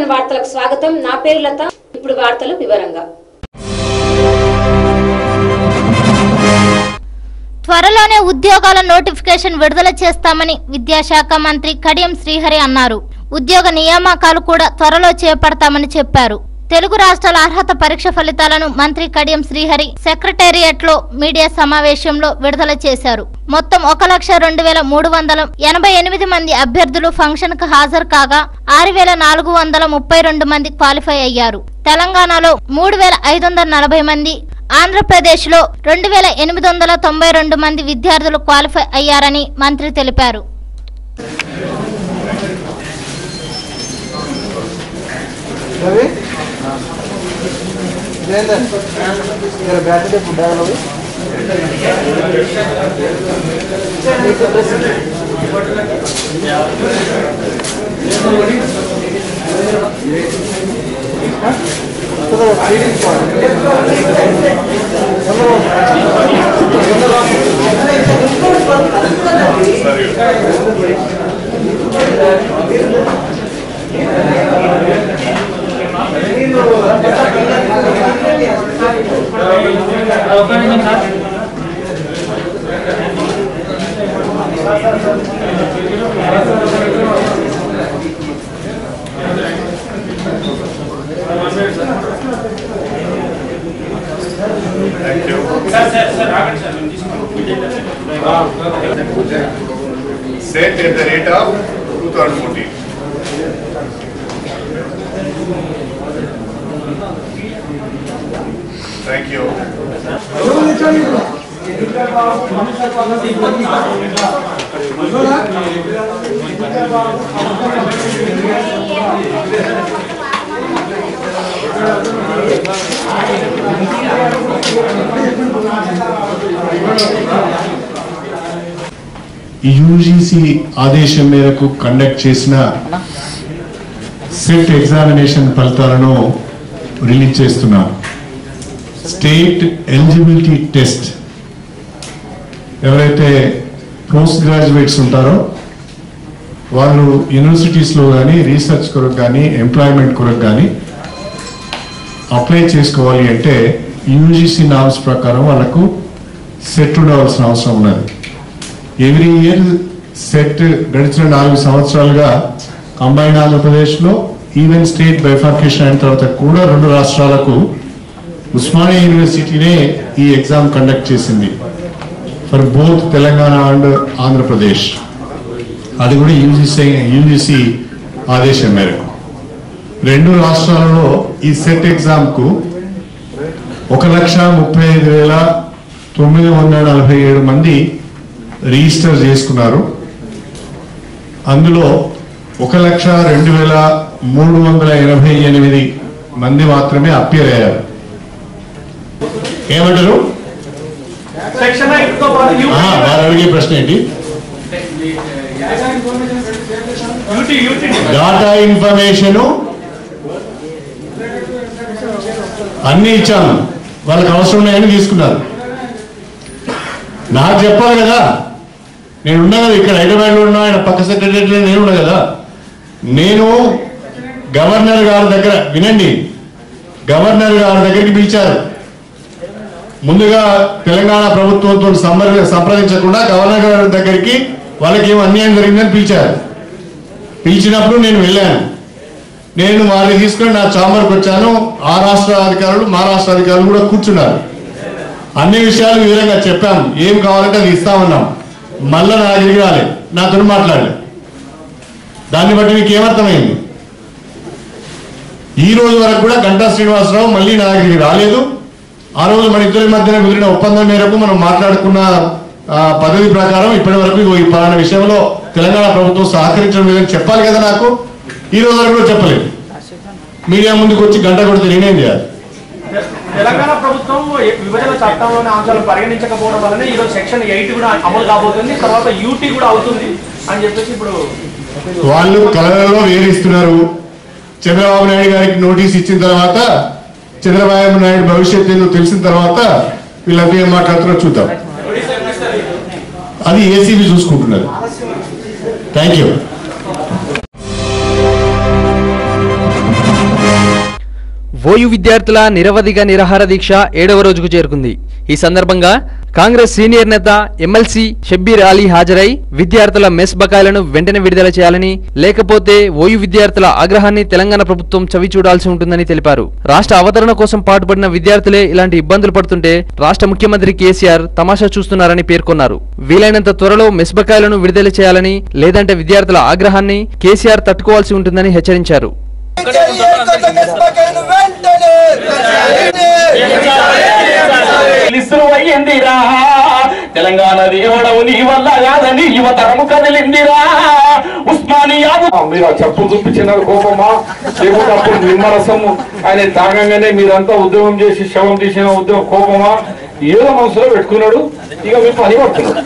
వార్తలకు స్వాగతం నా పేరు లత ఇప్పుడు వార్తలు వివరంగా త్వరలోనే ఉద్యోగాల నోటిఫికేషన్ విడుదల చేస్తామని విద్యాశాఖ మంత్రి కడియం శ్రీహరి అన్నారు ఉద్యోగ నియామకాలు కూడా త్వరలో చేపడతామని చెప్పారు తెలుగు రాష్ట్రాల అర్హత పరీక్ష ఫలితాలను మంత్రి కడియం శ్రీహరి సెక్రటేరియట్ లో మీడియా సమావేశంలో విడుదల చేశారు మొత్తం ఒక లక్ష రెండు వేల మూడు వందల ఎనభై ఎనిమిది మంది అభ్యర్థులు ఫంక్షన్ కు హాజరు కాగా ఆరు వేల నాలుగు వందల ముప్పై రెండు మంది క్వాలిఫై అయ్యారు తెలంగాణలో మూడు వేల ఐదు వందల నలభై మంది ఆంధ్రప్రదేశ్ లో రెండు వేల ఎనిమిది వందల తొంభై రెండు మంది విద్యార్థులు క్వాలిఫై అయ్యారని మంత్రి తెలిపారు రవి జయందర్ జర బ్యాటరీ ఫుడ్ బ్యాగ్ లోవి set at the rate of 2014. Thank you. UGC ఆదేశం మేరకు కండక్ట్ చేసిన సెట్ ఎగ్జామినేషన్ ఫలితాలను రిలీజ్ చేస్తున్నాం స్టేట్ ఎలిజిబిలిటీ టెస్ట్ ఎవరైతే పోస్ట్ గ్రాడ్యుయేట్స్ ఉంటారో వాళ్ళు యూనివర్సిటీస్లో కానీ రీసెర్చ్ కొరకు కానీ ఎంప్లాయ్మెంట్ కొరకు కానీ అప్లై చేసుకోవాలి అంటే యూజీసీ నామ్స్ ప్రకారం వాళ్ళకు సెట్ ఉండవలసిన అవసరం ఉన్నది ఎవ్రీ ఇయర్ సెట్ గడిచిన నాలుగు సంవత్సరాలుగా కంబైన్ ఆంధ్రప్రదేశ్లో ఈవెన్ స్టేట్ బైఫార్కేషన్ అయిన తర్వాత కూడా రెండు రాష్ట్రాలకు ఉస్మానియా యూనివర్సిటీనే ఈ ఎగ్జామ్ కండక్ట్ చేసింది for both Telangana and Andhra Pradesh అది కూడా యూజీసీ యూజీసీ ఆదేశం మేరకు రెండు రాష్ట్రాలలో ఈ సెట్ ఎగ్జామ్కు ఒక లక్ష ముప్పై ఐదు వేల తొమ్మిది వందల నలభై ఏడు మంది రిజిస్టర్ చేసుకున్నారు అందులో ఒక లక్ష రెండు వేల మూడు వందల ఎనభై ఎనిమిది మంది మాత్రమే అప్పీర్ అయ్యారు ఏమంటారు సెక్షన్ తో పాటు యూ- ఆ, వారు అడిగే ప్రశ్న ఏంటి యూటీ యూటీ డాటా ఇన్ఫర్మేషన్ అన్ని ఇచ్చాను వాళ్ళకి అవసరం ఉన్నాయని తీసుకున్నారు నాకు చెప్పాలి కదా నేను ఉన్నా కదా ఇక్కడ హైదరాబాద్లో ఉన్నా ఆయన పక్క సెక్రటరీలో నేను ఉన్నా కదా నేను గవర్నర్ గారి దగ్గర వినండి గవర్నర్ గారి దగ్గరికి పిలిచారు ముందుగా తెలంగాణ ప్రభుత్వంతో సంప్ర సంప్రదించకుండా గవర్నర్ గారి దగ్గరికి వాళ్ళకి ఏం అన్యాయం జరిగిందని పిలిచారు పిలిచినప్పుడు నేను వెళ్ళాను నేను వారిని తీసుకొని నా చాంబర్కి వచ్చాను ఆ రాష్ట్ర అధికారులు మా రాష్ట్ర అధికారులు కూడా కూర్చున్నారు అన్ని విషయాలు వివరంగా చెప్పాం ఏం కావాలంటే అది ఇస్తామన్నాం మళ్ళా నా దగ్గరికి రాలే నాతో మాట్లాడలే దాన్ని బట్టి మీకు ఏమర్థమైంది ఈ రోజు వరకు కూడా గంటా శ్రీనివాసరావు మళ్ళీ నా దగ్గరికి రాలేదు ఆ రోజు మన ఇద్దరి మధ్యన కుదిరిన ఒప్పందం మేరకు మనం మాట్లాడుకున్న ఆ, పద్ధతి ప్రకారం ఇప్పటి వరకు ఇగో ఈ పలానా విషయంలో తెలంగాణ ప్రభుత్వం సహకరించడం లేదని చెప్పాలి కదా నాకు ఈ రోజు వరకు కూడా చెప్పలేదు మీడియా ముందుకు వచ్చి గంట కొడితే నేనేం చేయాలి తెలంగాణ ప్రభుత్వం విభజన చట్టంలోని అంశాలు పరిగణించకపోవడం వల్లనే ఈ రోజు సెక్షన్ ఎయిట్ కూడా అమలు కాబోతుంది తర్వాత యూటీ కూడా అవుతుంది అని చెప్పేసి ఇప్పుడు వాళ్ళు కళలలో వేధిస్తున్నారు చంద్రబాబు నాయుడు గారికి నోటీస్ ఇచ్చిన తర్వాత చంద్రబాబు నాయుడు భవిష్యత్తు ఏందో తెలిసిన తర్వాత వీళ్ళంతా ఏం మాట్లాడుతున్నారో చూద్దాం అది ఏసీబీ చూసుకుంటున్నారు థ్యాంక్ యూ ఓయు విద్యార్థుల నిరవధిక నిరాహార దీక్ష ఏడవ రోజుకు చేరుకుంది ఈ సందర్భంగా కాంగ్రెస్ సీనియర్ నేత ఎమ్మెల్సీ షబ్బీర్ అలీ హాజరై విద్యార్థుల మెస్ బకాయిలను వెంటనే విడుదల చేయాలని లేకపోతే ఓయు విద్యార్థుల ఆగ్రహాన్ని తెలంగాణ ప్రభుత్వం చవి చూడాల్సి ఉంటుందని తెలిపారు రాష్ట్ర అవతరణ కోసం పాటుపడిన విద్యార్థులే ఇలాంటి ఇబ్బందులు పడుతుంటే రాష్ట్ర ముఖ్యమంత్రి కేసీఆర్ తమాషా చూస్తున్నారని పేర్కొన్నారు వీలైనంత త్వరలో మెస్ బకాయిలను విడుదల చేయాలని లేదంటే విద్యార్థుల ఆగ్రహాన్ని కేసీఆర్ తట్టుకోవాల్సి ఉంటుందని హెచ్చరించారు లిస్టు అయ్యిందిరా తెలంగాణ దేవుడవు నీ వల్ల కాదని యువతరము కదిలిందిరా ఉస్మానియా మీరు ఆ చెప్పు చూపించిన కోపమా లేకపోతే అప్పుడు నిమ్మరసము ఆయన తాగంగానే మీరంతా ఉద్యోగం చేసి శవం తీసిన ఉద్యోగం కోపమా ఏదో మనసులో పెట్టుకున్నాడు ఇక మీరు పని పడుతున్నాడు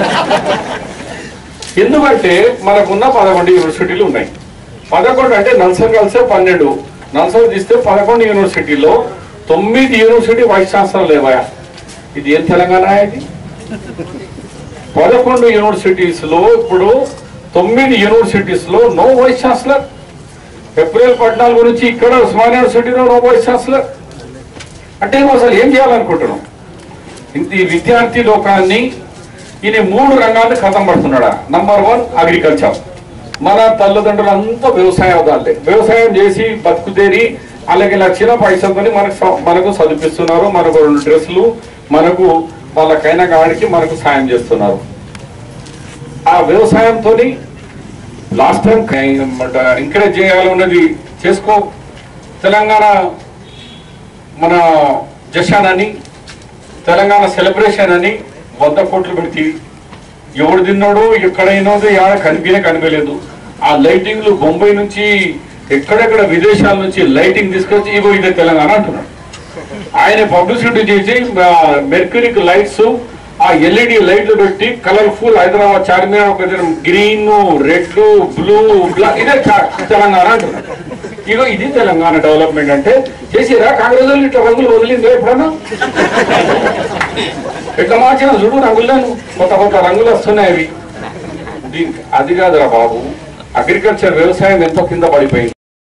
ఎందుకంటే మనకున్న పదకొండు యూనివర్సిటీలు ఉన్నాయి పదకొండు అంటే నల్సర్ కలిసే పన్నెండు నల్సర్ తీస్తే పదకొండు యూనివర్సిటీలో తొమ్మిది యూనివర్సిటీ వైస్ ఛాన్సలర్ లేవా ఇది ఏం తెలంగాణ ఇది పదకొండు యూనివర్సిటీస్ లో ఇప్పుడు తొమ్మిది యూనివర్సిటీస్ లో నో వైస్ ఛాన్సలర్ ఏప్రిల్ పద్నాలుగు నుంచి ఇక్కడ ఉస్మాన్ యూనివర్సిటీలో నో వైస్ ఛాన్సలర్ అంటే నువ్వు అసలు ఏం చేయాలనుకుంటున్నావు ఇంత ఈ విద్యార్థి లోకాన్ని ఈయన మూడు రంగాన్ని కథం పడుతున్నాడా నంబర్ వన్ అగ్రికల్చర్ మన తల్లిదండ్రులు అంతా వ్యవసాయదారులే వ్యవసాయం చేసి బతుకుతేరి అలాగే లక్షల పైసలతో మనకు స- మనకు చదివిస్తున్నారు మనకు రెండు డ్రెస్సులు మనకు వాళ్ళకైన గాడికి మనకు సాయం చేస్తున్నారు ఆ వ్యవసాయంతో లాస్ట్ టైం ఎంకరేజ్ చేయాలన్నది చేసుకో తెలంగాణ మన జషాన్ అని తెలంగాణ సెలబ్రేషన్ అని వంద కోట్లు పెడితే ఎవడు తిన్నాడో ఎక్కడైనాదో ఆడ కనిపినే కనిపించలేదు ఆ లైటింగ్లు బొంబాయి నుంచి ఎక్కడెక్కడ విదేశాల నుంచి లైటింగ్ తీసుకొచ్చి ఇగో ఇదే తెలంగాణ అంటున్నాడు ఆయన పబ్లిసిటీ చేసి మెర్క్యూరిక్ లైట్స్ ఆ ఎల్ఈడి లైట్లు పెట్టి కలర్ఫుల్ హైదరాబాద్ చార్మినార్ ఒక గ్రీన్ రెడ్ బ్లూ బ్లాక్ ఇదే చా- తెలంగాణ అంటున్నాడు ఇగో ఇది తెలంగాణ డెవలప్మెంట్ అంటే చేసిరా కాంగ్రెస్ వాళ్ళు ఇట్లా రంగులు వదిలిందా ఎప్పుడన్నా ఎట్లా మార్చిన చూడు రంగులను కొత్త కొత్త రంగులు వస్తున్నాయి అవి దీనికి అది కాదురా బాబు అగ్రికల్చర్ వ్యవసాయం ఎంతో కింద పడిపోయింది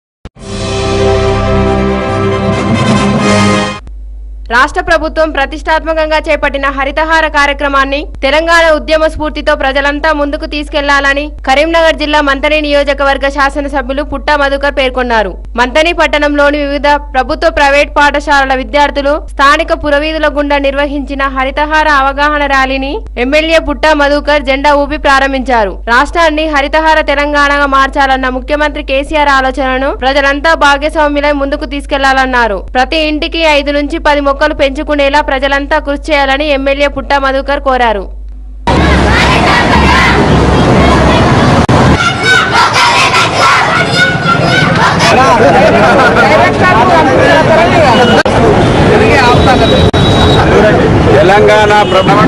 రాష్ట్ర ప్రభుత్వం ప్రతిష్టాత్మకంగా చేపట్టిన హరితహార కార్యక్రమాన్ని తెలంగాణ ఉద్యమ స్ఫూర్తితో ప్రజలంతా ముందుకు తీసుకెళ్లాలని కరీంనగర్ జిల్లా మంతని నియోజకవర్గ శాసనసభ్యులు పుట్టా మధుకర్ పేర్కొన్నారు మంతని పట్టణంలోని వివిధ ప్రభుత్వ ప్రైవేట్ పాఠశాలల విద్యార్థులు స్థానిక పురవీధుల గుండా నిర్వహించిన హరితహార అవగాహన ర్యాలీని ఎమ్మెల్యే పుట్టా మధుకర్ జెండా ఊపి ప్రారంభించారు రాష్ట్రాన్ని హరితహార తెలంగాణగా మార్చాలన్న ముఖ్యమంత్రి కేసీఆర్ ఆలోచనను ప్రజలంతా భాగస్వామ్యులై ముందుకు తీసుకెళ్లాలన్నారు ప్రతి ఇంటికి ఐదు నుంచి పది మొక్కలు పెంచుకునేలా ప్రజలంతా కృషి చేయాలని ఎమ్మెల్యే పుట్టా మధుకర్ కోరారు తెలంగాణ ప్రభుత్వం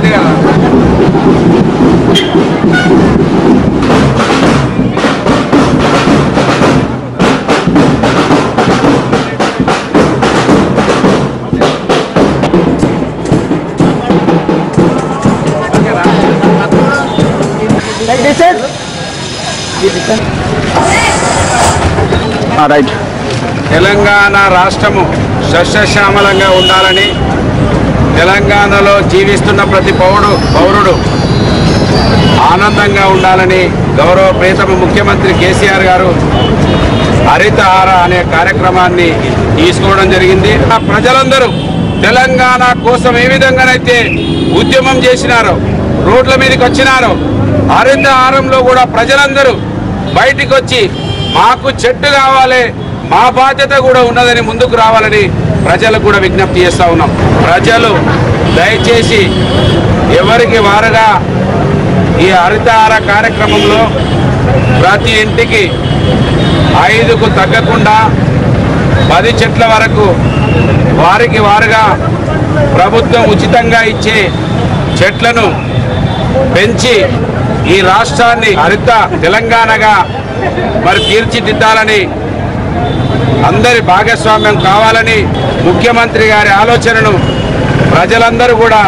రైట్ తెలంగాణ రాష్ట్రము సస్యశ్యామలంగా ఉండాలని తెలంగాణలో జీవిస్తున్న ప్రతి పౌరుడు పౌరుడు ఆనందంగా ఉండాలని గౌరవ ప్రియతమ ముఖ్యమంత్రి కేసీఆర్ గారు హరితహార అనే కార్యక్రమాన్ని తీసుకోవడం జరిగింది ఆ ప్రజలందరూ తెలంగాణ కోసం ఏ విధంగానైతే ఉద్యమం చేసినారో రోడ్ల మీదకి వచ్చినారో హరితహారంలో కూడా ప్రజలందరూ బయటికి వచ్చి మాకు చెట్టు కావాలి మా బాధ్యత కూడా ఉన్నదని ముందుకు రావాలని ప్రజలకు కూడా విజ్ఞప్తి చేస్తా ఉన్నాం ప్రజలు దయచేసి ఎవరికి వారుగా ఈ హరితహార కార్యక్రమంలో ప్రతి ఇంటికి ఐదుకు తగ్గకుండా పది చెట్ల వరకు వారికి వారుగా ప్రభుత్వం ఉచితంగా ఇచ్చే చెట్లను పెంచి ఈ రాష్ట్రాన్ని హరిత తెలంగాణగా మరి తీర్చిదిద్దాలని అందరి భాగస్వామ్యం కావాలని ముఖ్యమంత్రి గారి ఆలోచనను ప్రజలందరూ కూడా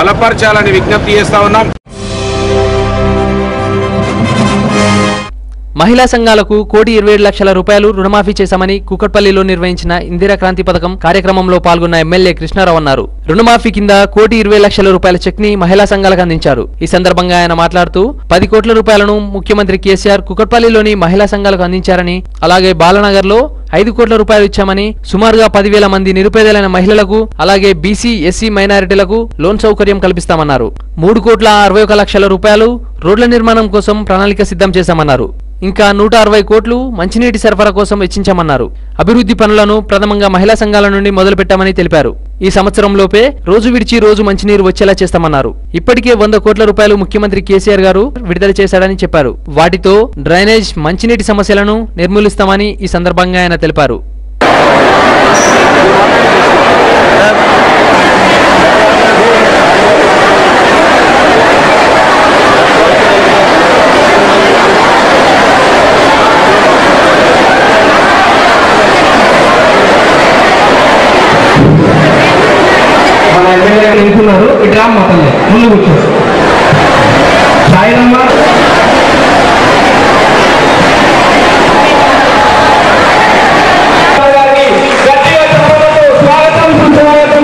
బలపరచాలని విజ్ఞప్తి చేస్తా ఉన్నాం మహిళా సంఘాలకు కోటి ఇరవై ఏడు లక్షల రూపాయలు రుణమాఫీ చేశామని కుకట్పల్లిలో నిర్వహించిన ఇందిరా క్రాంతి పథకం కార్యక్రమంలో పాల్గొన్న ఎమ్మెల్యే కృష్ణారావు అన్నారు రుణమాఫీ కింద కోటి ఇరవై లక్షల రూపాయల చెక్ ని మహిళా సంఘాలకు అందించారు ఈ సందర్భంగా ఆయన మాట్లాడుతూ పది కోట్ల రూపాయలను ముఖ్యమంత్రి కేసీఆర్ కుకట్పల్లిలోని మహిళా సంఘాలకు అందించారని అలాగే బాలనగర్ లో ఐదు కోట్ల రూపాయలు ఇచ్చామని సుమారుగా పదివేల మంది నిరుపేదలైన మహిళలకు అలాగే బీసీ ఎస్సీ మైనారిటీలకు లోన్ సౌకర్యం కల్పిస్తామన్నారు మూడు కోట్ల అరవై ఒక లక్షల రూపాయలు రోడ్ల నిర్మాణం కోసం ప్రణాళిక సిద్ధం చేశామన్నారు ఇంకా నూట అరవై కోట్లు మంచినీటి సరఫరా కోసం వెచ్చించామన్నారు అభివృద్ధి పనులను ప్రథమంగా మహిళా సంఘాల నుండి మొదలుపెట్టామని తెలిపారు ఈ సంవత్సరంలోపే రోజు విడిచి రోజు మంచినీరు వచ్చేలా చేస్తామన్నారు ఇప్పటికే వంద కోట్ల రూపాయలు ముఖ్యమంత్రి కేసీఆర్ గారు విడుదల చేశాడని చెప్పారు వాటితో డ్రైనేజ్ మంచినీటి సమస్యలను నిర్మూలిస్తామని ఈ సందర్భంగా ఆయన తెలిపారు మన ఎమ్మెల్యే గారు నిల్చున్నారు ఇటు రామ్మ తల్లి ముందు కూర్చో సాయిరమ్మ గట్టిగా చప్పట్లతో స్వాగతం సుస్వాగతం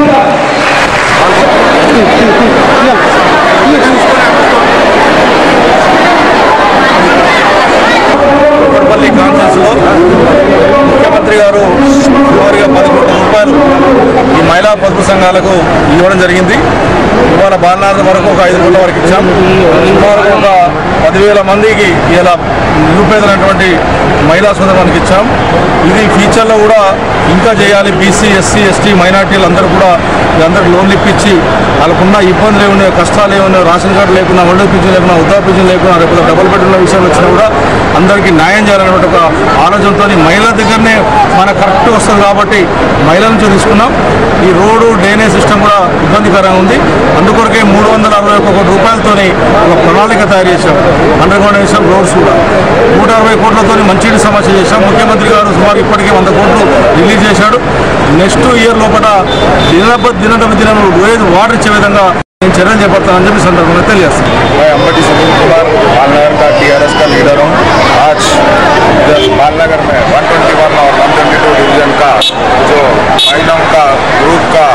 కుక్కడపల్లి కాన్ఫరెన్స్ లో ముఖ్యమంత్రి గారు సుమారుగా పది కోట్ల రూపాయలు ఈ మహిళా పొదుపు సంఘాలకు ఇవ్వడం జరిగింది ఇవాళ బాలనాథ వరకు ఒక ఐదు కోట్ల వరకు ఇచ్చాం సుమారుగా ఒక పదివేల మందికి ఇలా నిరుపేదలైనటువంటి మహిళా సోదరులకు ఇచ్చాం ఇది ఫ్యూచర్లో కూడా ఇంకా చేయాలి బీసీ ఎస్సీ ఎస్టీ మైనార్టీలు అందరూ కూడా అందరికి లోన్లు ఇప్పించి వాళ్ళకున్న ఇబ్బందులు ఏమైనా కష్టాలు ఏమైనా రేషన్ కార్డు లేకుండా ఒళ్ళు పింఛన్ లేకుండా ఉద్దా పింఛన్ లేకుండా రేపు డబుల్ బెడ్రూమ్ల విషయం వచ్చినా కూడా అందరికీ న్యాయం చేయాలనేటువంటి ఒక ఆలోచనతో మహిళల దగ్గరనే మన కరెక్ట్ వస్తుంది కాబట్టి మహిళల నుంచి తీసుకున్నాం ఈ రోడ్డు డ్రైనేజ్ సిస్టమ్ కూడా ఇబ్బందికరంగా ఉంది అందుకొరకే మూడు వందల అరవై ఒక్క కోటి రూపాయలతోని ఒక ప్రణాళిక తయారు చేశాం అండర్ గ్రౌండ్ వేసాం రోడ్స్ కూడా నూట అరవై కోట్లతో మంచినీటి సమస్య చేశాం ముఖ్యమంత్రి గారు సుమారు ఇప్పటికే వంద కోట్లు రిలీజ్ చేశాడు నెక్స్ట్ ఇయర్ లోపల దినబ దినటం దినం రోజు వాటర్ ఇచ్చే విధంగా నేను చర్యలు చేపడతానని చెప్పి ఈ సందర్భంగా తెలియజేస్తాను मैं अम्बटी सुनील कुमार बालनगर का टीआरएस का लीडर हूँ आज इधर बालनगर में 121 और 122 डिवीजन का जो महिलाओं का ग्रुप का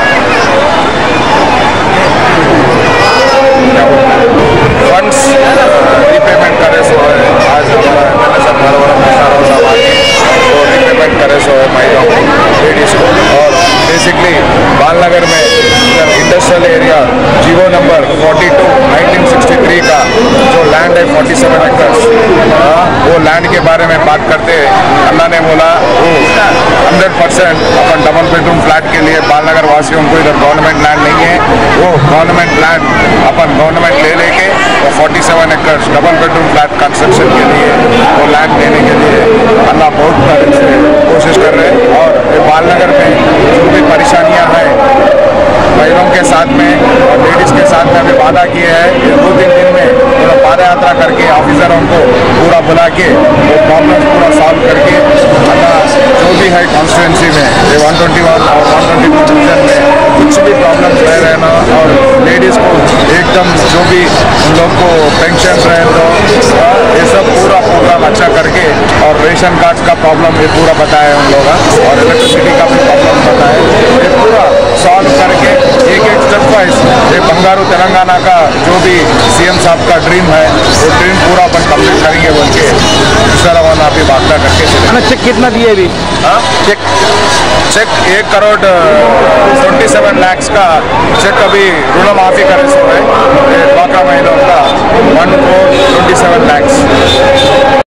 फंड्स रीपेमेंट करे सो है आज हमारा एम एल ए साहब नरवरम मिश्रा साहब आके तो रीपेमेंट करे सो है महिलाओं को लेडीज़ को और बेसिकली बालनगर में इंडस्ट्रियल एरिया जीवो नंबर 42 1963 का जो लैंड है 47 एकर्स वो लैंड के बारे में बात करते अन्ना ने बोला वो 100 परसेंट अपन डबल बेडरूम फ्लैट के लिए बालनगर वासियों को इधर गवर्नमेंट लैंड नहीं है वो गवर्नमेंट लैंड अपन गवर्नमेंट ले लेके वो 47 acres double bedroom flat construction के लिए वो लैंड लेने के लिए अन्ना बहुत तरह से कोशिश कर रहे हैं और ये बालनगर में जो भी परेशानियां हैं महिलाओं के साथ में और लेडीज के साथ में अभी वादा किए हैं कि दो तीन दिन में पूरा पाद यात्रा करके ऑफिसरों को पूरा बुला के वो प्रॉब्लम पूरा सॉल्व करके अपना जो भी है कॉन्स्टिट्यूंसी में ये वन ट्वेंटी वन और वन ट्वेंटी टू डिवीजन में कुछ भी प्रॉब्लम रह रहे ना और लेडीज़ को एकदम जो भी उन लोग को पेंशन रहे तो ये सब पूरा प्रोग्राम अच्छा करके और रेशन कार्ड का प्रॉब्लम ये पूरा बताया उन लोग और इलेक्ट्रिसिटी का भी प्रॉब्लम बताया ये पूरा सॉल्व करके एक एक स्टेप वाइज ये बंगारू तेलंगाना का जो भी सीएम साहब का ड्रीम है वो ड्रीम पूरा अपन कंप्लीट करेंगे बोल के दूसरा वाला अभी वादा करके चले चेक कितना दिए अभी हाँ चेक चेक एक करोड़ ट्वेंटी सेवन लैक्स का चेक अभी ऋण माफी करे सो है ये ड्वाक्रा महिलाओं का one crore twenty seven lakhs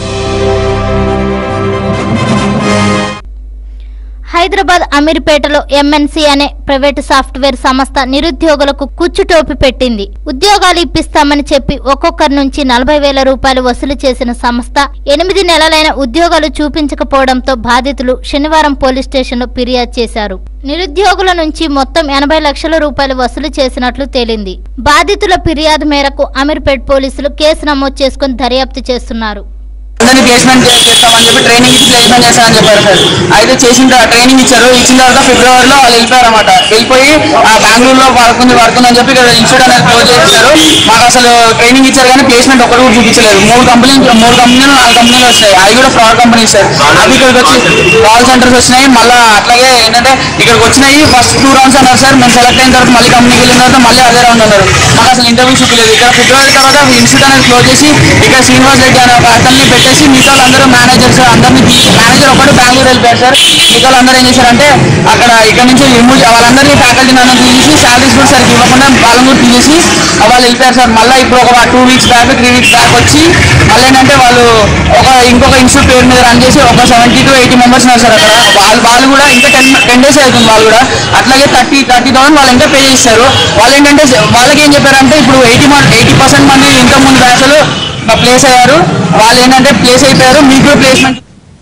Hyderabad అమీర్పేటలో ఎంఎన్సీ అనే ప్రైవేటు సాఫ్ట్వేర్ సంస్థ నిరుద్యోగులకు కుచ్చుటోపి పెట్టింది ఉద్యోగాలు ఇప్పిస్తామని చెప్పి ఒక్కొక్కరి నుంచి నలభై వేల రూపాయలు వసూలు చేసిన సంస్థ ఎనిమిది నెలలైన ఉద్యోగాలు చూపించకపోవడంతో బాధితులు శనివారం పోలీస్ స్టేషన్లో ఫిర్యాదు చేశారు నిరుద్యోగుల నుంచి మొత్తం ఎనభై లక్షల రూపాయలు వసూలు చేసినట్లు తేలింది బాధితుల ఫిర్యాదు మేరకు అమీర్పేట్ పోలీసులు కేసు నమోదు చేసుకుని దర్యాప్తు చేస్తున్నారు అందరినీ ప్లేస్మెంట్ చేస్తామని చెప్పి ట్రైనింగ్ ఇచ్చి ప్లేస్మెంట్ చేస్తామని చెప్పారు సార్ అయితే చేసిన తర్వాత ట్రైనింగ్ ఇచ్చారు ఇచ్చిన తర్వాత ఫిబ్రవరిలో వాళ్ళు వెళ్ళిపోయారు అనమాట వెళ్ళిపోయి ఆ బెంగళూరులో వర్క్ ఉంది వర్క్ ఉందని చెప్పి ఇక్కడ ఇన్స్టిట్యూట్ అనేది క్లోజ్ చేసేసారు మాకు అసలు ట్రైనింగ్ ఇచ్చారు కానీ ప్లేస్మెంట్ ఒక్కటి కూడా చూపించలేదు మూడు కంపెనీలు మూడు కంపెనీలు నాలుగు కంపెనీలు వస్తాయి అవి కూడా ఫ్రాడ్ కంపెనీస్ సార్ అవి ఇక్కడికి వచ్చి కాల్ సెంటర్స్ వచ్చినాయి మళ్ళీ అట్లాగే ఏంటంటే ఇక్కడికి వచ్చినాయి ఫస్ట్ టూ రౌండ్స్ అన్నారు సార్ మేము సెలెక్ట్ అయిన తర్వాత మళ్ళీ కంపెనీకి వెళ్ళిన తర్వాత మళ్ళీ అదే రౌండ్ అన్నారు మాకు అసలు ఇంటర్వ్యూ చూపించలేదు ఇక్కడ ఫిబ్రవరి తర్వాత ఇన్స్టిట్యూట్ అనేది క్లోజ్ చేసి ఇక్కడ శ్రీనివాస్ రెడ్డి అనే ఒక అతన్ని పెట్టేసి మిగతా వాళ్ళందరూ మేనేజర్స్ అందరినీ మేనేజర్ ఒకటి బెంగళూరు వెళ్ళిపోయారు సార్ మిగతా వాళ్ళందరూ ఏం చేశారంటే అక్కడ ఇక్కడ నుంచి రిమూవ్ వాళ్ళందరినీ ఫ్యాకల్టీ నన్ను తీసేసి శాలరీస్ కూడా సరిగ్గా ఇవ్వకుండా వాళ్ళని కూడా తీసేసి వాళ్ళు వెళ్ళిపోయారు సార్ మళ్ళీ ఇప్పుడు ఒక two weeks back three weeks back వచ్చి మళ్ళీ ఏంటంటే వాళ్ళు ఒక ఇంకొక ఇన్స్టిట్యూట్ పేరు మీద రన్ చేసి ఒక సెవెంటీ టు ఎయిటీ మెంబర్స్ ఉన్నారు సార్ అక్కడ వాళ్ళు వాళ్ళు కూడా ఇంకా టెన్ టెన్ డేస్ అవుతుంది వాళ్ళు కూడా అట్లాగే థర్టీ థర్టీ థౌసండ్ వాళ్ళు ఇంకా పే చేస్తారు వాళ్ళు ఏంటంటే వాళ్ళకి ఏం చెప్పారంటే ఇప్పుడు ఎయిటీ ఎయిటీ పర్సెంట్ మంది ఇంతకు ముందు బ్యాచ్లు ప్లేస్ అయ్యారు వాళ్ళు ఏంటంటే ప్లేస్ అయిపోయారు మీకు ప్లేస్మెంట్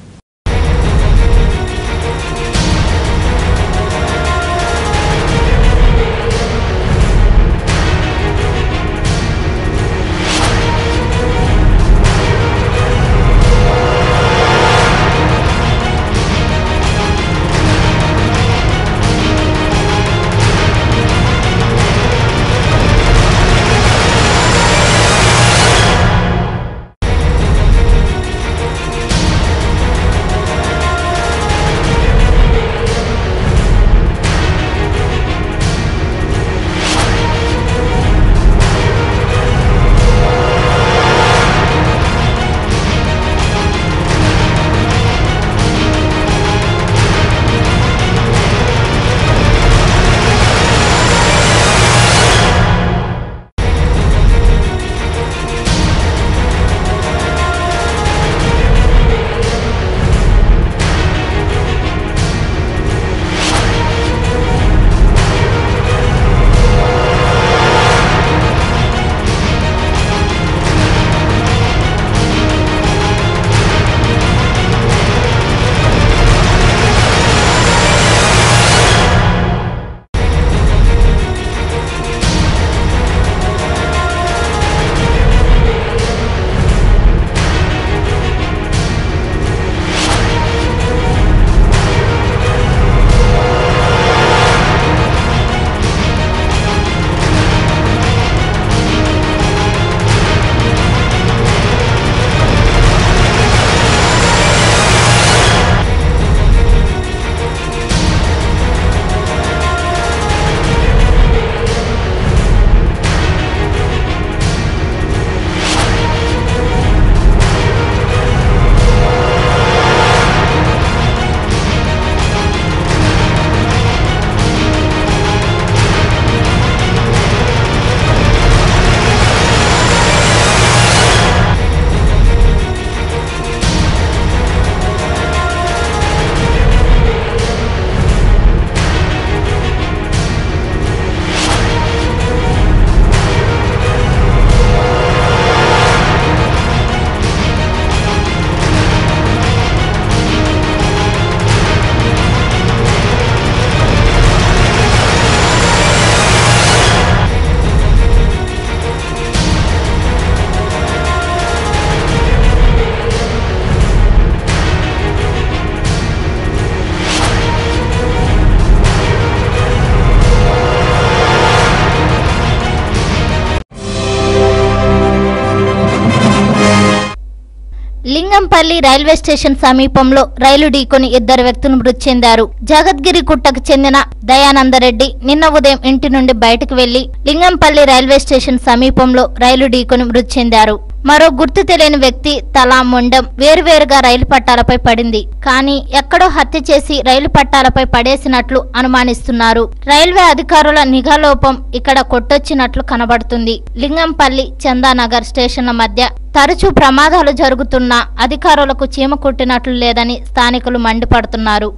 లింగంపల్లి రైల్వే స్టేషన్ సమీపంలో రైలు ఢీకొని ఇద్దరు వ్యక్తులు మృతి చెందారు జగద్గిరి కుట్టకు చెందిన దయానందరెడ్డి నిన్న ఉదయం ఇంటి నుండి బయటకు వెళ్లి లింగంపల్లి రైల్వే స్టేషన్ సమీపంలో రైలు ఢీకొని మృతి చెందారు మరో గుర్తు తెలియని వ్యక్తి తల మొండం వేరువేరుగా రైలు పట్టాలపై పడింది కానీ ఎక్కడో హత్య చేసి రైలు పట్టాలపై పడేసినట్లు అనుమానిస్తున్నారు రైల్వే అధికారుల నిఘాలోపం ఇక్కడ కొట్టొచ్చినట్లు కనబడుతుంది లింగంపల్లి చందానగర్ స్టేషన్ల మధ్య తరచూ ప్రమాదాలు జరుగుతున్నా అధికారులకు చీమ కుట్టినట్లు లేదని స్థానికులు మండిపడుతున్నారు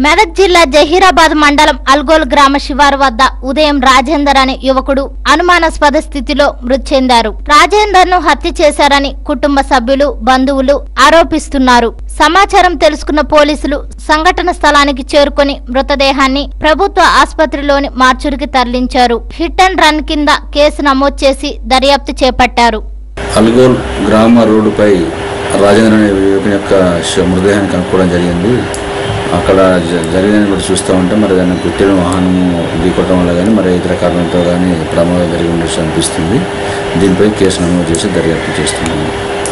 మెదక్ జిల్లా జహీరాబాద్ మండలం అల్గోల్ గ్రామ శివారు వద్ద ఉదయం రాజేందర్ అనే యువకుడు అనుమానాస్పద స్థితిలో మృతి చెందారు రాజేందర్ ను హత్య చేశారని కుటుంబ సభ్యులు బంధువులు ఆరోపిస్తున్నారు సమాచారం తెలుసుకున్న పోలీసులు సంఘటన స్థలానికి చేరుకొని మృతదేహాన్ని ప్రభుత్వ ఆసుపత్రిలోని మార్చురికి తరలించారు హిట్ అండ్ రన్ కింద కేసు నమోదు చేసి దర్యాప్తు చేపట్టారు అల్గోల్ గ్రామ రోడ్డుపై రాజేంద్ర అనే యువకుని యొక్క శ- మృతదేహాన్ని కనుక్కోవడం జరిగింది అక్కడ జ- జరిగిన కూడా చూస్తూ ఉంటే మరి దాన్ని గుట్టిన వాహనము ఢీకొట్టడం వల్ల కానీ మరి ఇతర కారణంతో కానీ ప్రమాదం జరిగి ఉండొచ్చు అనిపిస్తుంది దీనిపై కేసు నమోదు చేసి దర్యాప్తు చేస్తున్నాము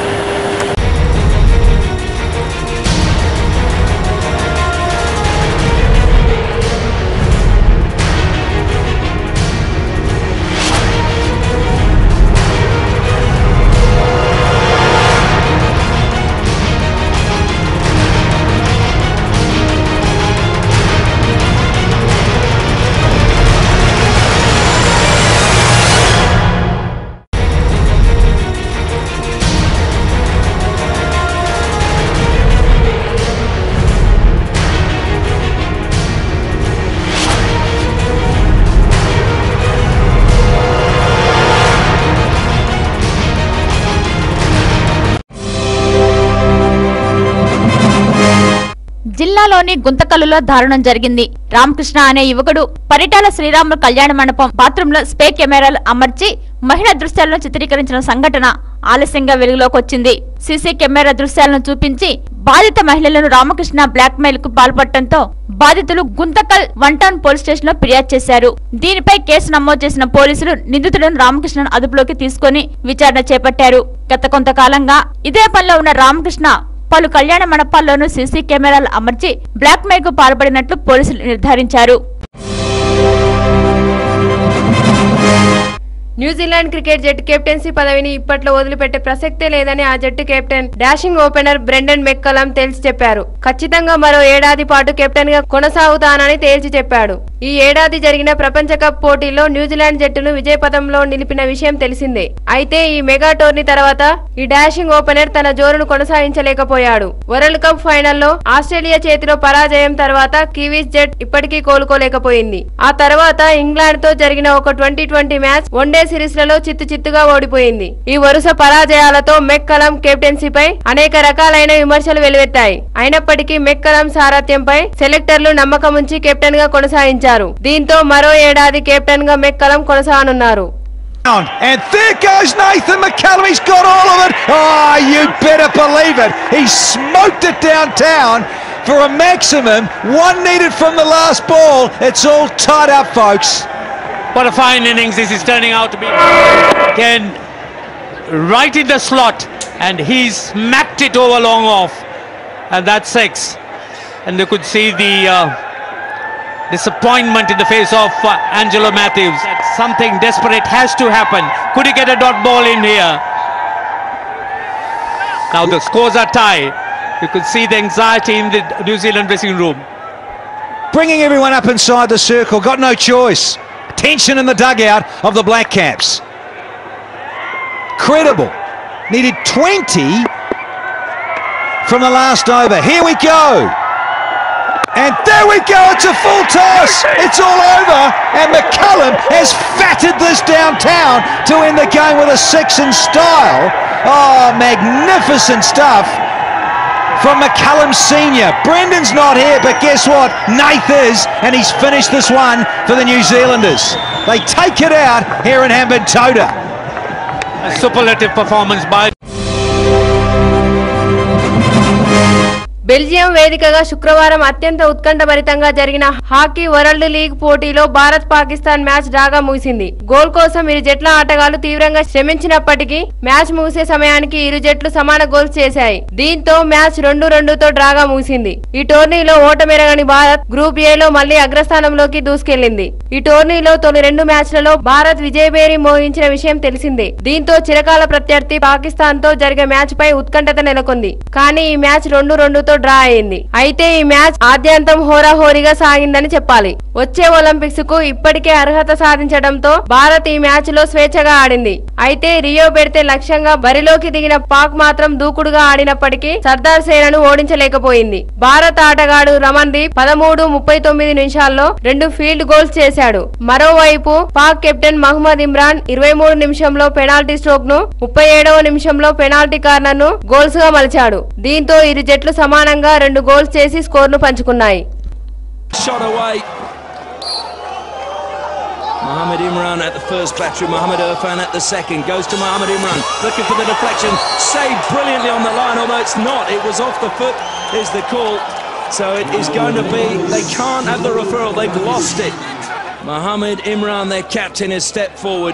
జిల్లాలోని గుంతకల్లులో దారుణం జరిగింది రామకృష్ణ అనే యువకుడు పరిటాల శ్రీరాములు కళ్యాణ మండపం బాత్రూంలో స్పే కెమెరాలు అమర్చి మహిళా దృశ్యాలను చిత్రీకరించిన సంఘటన ఆలస్యంగా వెలుగులోకి వచ్చింది సీసీ కెమెరా దృశ్యాలను చూపించి బాధిత మహిళలను రామకృష్ణ బ్లాక్ మెయిల్ కు పాల్పడటంతో బాధితులు Guntakal one town police station లో ఫిర్యాదు చేశారు దీనిపై కేసు నమోదు చేసిన పోలీసులు నిందితులను రామకృష్ణను అదుపులోకి తీసుకొని విచారణ చేపట్టారు గత కొంతకాలంగా ఇదే పనిలో ఉన్న రామకృష్ణ పలు కళ్యాణ మండపాల్లోనూ సీసీ కెమెరాలు అమర్చి బ్లాక్ మెయిల్ కు పాల్పడినట్లు పోలీసులు నిర్ధారించారు న్యూజిలాండ్ క్రికెట్ జట్టు కెప్టెన్సీ పదవిని ఇప్పట్లో వదిలిపెట్టే ప్రసక్తే లేదని ఆ జట్టు captain dashing opener Brendon McCullum తేల్చి చెప్పారు ఖచ్చితంగా మరో ఏడాది పాటు కెప్టెన్ గా కొనసాగుతానని తేల్చి చెప్పాడు ఈ ఏడాది జరిగిన ప్రపంచ కప్ పోటీల్లో న్యూజిలాండ్ జట్టును విజయపథంలో నిలిపిన విషయం తెలిసిందే అయితే ఈ మెగా టోర్నీ తర్వాత ఈ డాషింగ్ ఓపెనర్ తన జోరును కొనసాగించలేకపోయాడు వరల్డ్ కప్ ఫైనల్లో ఆస్ట్రేలియా చేతిలో పరాజయం తర్వాత కివీస్ జట్ ఇప్పటికీ కోలుకోలేకపోయింది ఆ తర్వాత ఇంగ్లాండ్ తో జరిగిన ఒక twenty twenty match one day series లలో చిత్తు చిత్తుగా ఓడిపోయింది ఈ వరుస పరాజయాలతో మెక్కలం కెప్టెన్సీపై అనేక రకాలైన విమర్శలు వెలువెత్తాయి అయినప్పటికీ మెక్కలం సారథ్యంపై సెలెక్టర్లు నమ్మకం ఉంచి కెప్టెన్ గా కొనసాగించారు దీంతో మరో ఏడాది కెప్టెన్ గా మెక్కలం కొనసాగనున్నారు And there goes Nathan McCallum. He's got all of it. Oh, you better believe it. He smoked it downtown for a maximum. One needed from the last ball. It's all tied up, folks. What a fine innings this is turning out to be. Again, right in the slot, and he smacked it over long off, and that's six. And you could see the uh, disappointment in the face of uh, Angelo Matthews. That something desperate has to happen. Could he get a dot ball in here? Now the scores are tied. You could see the anxiety in the New Zealand dressing room. Bringing everyone up inside the circle. Got no choice. Tension in the dugout of the Black Caps. Credible. Needed 20 from the last over. Here we go. And there we go. It's a full toss. It's all over. And McCullum has fatted this downtown to end the game with a six in style. Oh, magnificent stuff from McCullum Senior. Brendan's not here, but guess what? Nath is, and he's finished this one for the New Zealanders. They take it out here in Hamburg Toda. A superlative performance by Belgium వేదికగా శుక్రవారం అత్యంత ఉత్కంఠభరితంగా జరిగిన hockey world league పోటీలో Bharat Pakistan match డ్రాగా ముగిసింది goal కోసం ఇరు జట్ల ఆటగాళ్లు తీవ్రంగా శ్రమించినప్పటికీ మ్యాచ్ ముగిసే సమయానికి ఇరు జట్లు సమాన గోల్స్ చేశాయి దీంతో మ్యాచ్ రెండు రెండుతో డ్రాగా ముగిసింది ఈ టోర్నీలో ఓటమెరగని భారత్ గ్రూప్ ఏ లో మళ్లీ అగ్రస్థానంలోకి దూసుకెళ్లింది ఈ టోర్నీలో తొలి రెండు మ్యాచ్లలో భారత్ విజయబేరి మోగించిన విషయం తెలిసిందే దీంతో చిరకాల ప్రత్యర్థి పాకిస్తాన్ తో జరిగే మ్యాచ్ పై ఉత్కంఠత నెలకొంది కానీ ఈ మ్యాచ్ రెండు రెండుతో డ్రా అయింది అయితే ఈ మ్యాచ్ ఆద్యంతం హోరాహోరీగా సాగిందని చెప్పాలి వచ్చే ఒలింపిక్స్ కు ఇప్పటికే అర్హత సాధించడంతో భారత్ ఈ మ్యాచ్ లో స్వేచ్ఛగా ఆడింది అయితే రియో పెడితే లక్ష్యంగా బరిలోకి దిగిన పాక్ మాత్రం దూకుడుగా ఆడినప్పటికీ సర్దార్ సేనను ఓడించలేకపోయింది భారత్ ఆటగాడు రమన్దీప్ పదమూడు ముప్పై తొమ్మిది నిమిషాల్లో రెండు ఫీల్డ్ గోల్స్ చేశాడు మరోవైపు పాక్ కెప్టెన్ మహమ్మద్ ఇమ్రాన్ ఇరవై మూడు నిమిషంలో పెనాల్టీ స్ట్రోక్ ను ముప్పై ఏడవ నిమిషంలో పెనాల్టీ కార్నర్ ను గోల్స్ గా మలిచాడు దీంతో ఇరు జట్లు సమానంగా రెండు గోల్స్ చేసి స్కోర్ ను పంచుకున్నాయి Shot away. Mohamed Imran at the first battery, Mohamed Irfan at the second. Goes to Mohamed Imran, looking for the deflection. Saved brilliantly on the line, although it's not. It was off the foot, is the call. So it is going to be, they can't have the referral, they've lost it. Mohamed Imran, their captain, has stepped forward.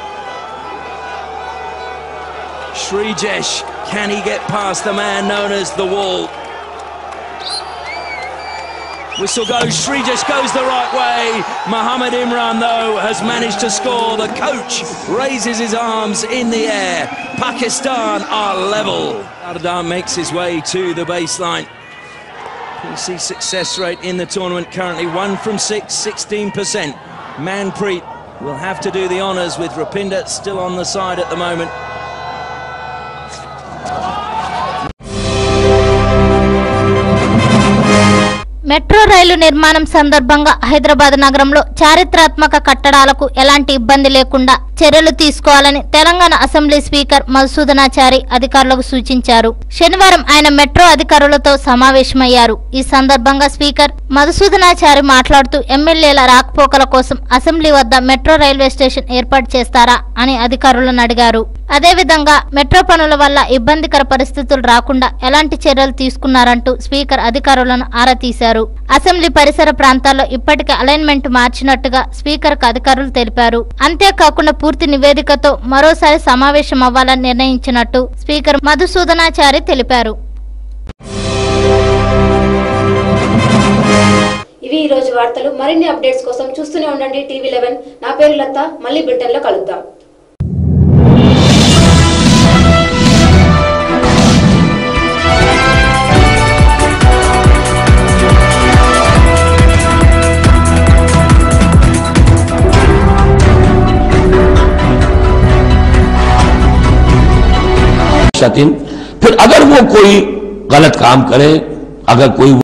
Srijesh, can he get past the man known as the wall? Whistle goes, Srijesh goes the right way. Mohamed Imran, though, has managed to score. The coach raises his arms in the air. Pakistan are level. Ardan makes his way to the baseline. PC success rate in the tournament currently 1 from 6, 16%. Manpreet will have to do the honours with Rapinda still on the side at the moment. Metro రైలు నిర్మాణం సందర్భంగా హైదరాబాద్ నగరంలో చారిత్రాత్మక కట్టడాలకు ఎలాంటి ఇబ్బంది లేకుండా చర్యలు తీసుకోవాలని తెలంగాణ అసెంబ్లీ స్పీకర్ మధుసూదనాచారి అధికారులకు సూచించారు శనివారం ఆయన మెట్రో అధికారులతో సమావేశమయ్యారు ఈ సందర్భంగా స్పీకర్ మధుసూదనాచారి మాట్లాడుతూ ఎమ్మెల్యేల రాకపోకల కోసం అసెంబ్లీ వద్ద మెట్రో రైల్వే స్టేషన్ ఏర్పాటు చేస్తారా అని అధికారులను అడిగారు అదేవిధంగా మెట్రో పనుల వల్ల ఇబ్బందికర పరిస్థితులు రాకుండా ఎలాంటి చర్యలు తీసుకున్నారంటూ స్పీకర్ అధికారులను ఆరా తీశారు అసెంబ్లీ పరిసర ప్రాంతాల్లో ఇప్పటికే అలైన్మెంట్ మార్చినట్టుగా స్పీకర్ కు అధికారులు తెలిపారు అంతేకాకుండా పూర్తి నివేదికతో మరోసారి సమావేశం అవ్వాలని నిర్ణయించినట్టు స్పీకర్ మధుసూదనాచారి తెలిపారు ఇవి ఈ రోజు వార్తలు మరిన్ని అప్డేట్స్ కోసం చూస్తూనే ఉండండి టీవీ లెవెన్ నా పేరు లత మళ్ళీ బ్రిటన్ లో కలుద్దాం सतिन फिर अगर वो कोई गलत काम करे अगर कोई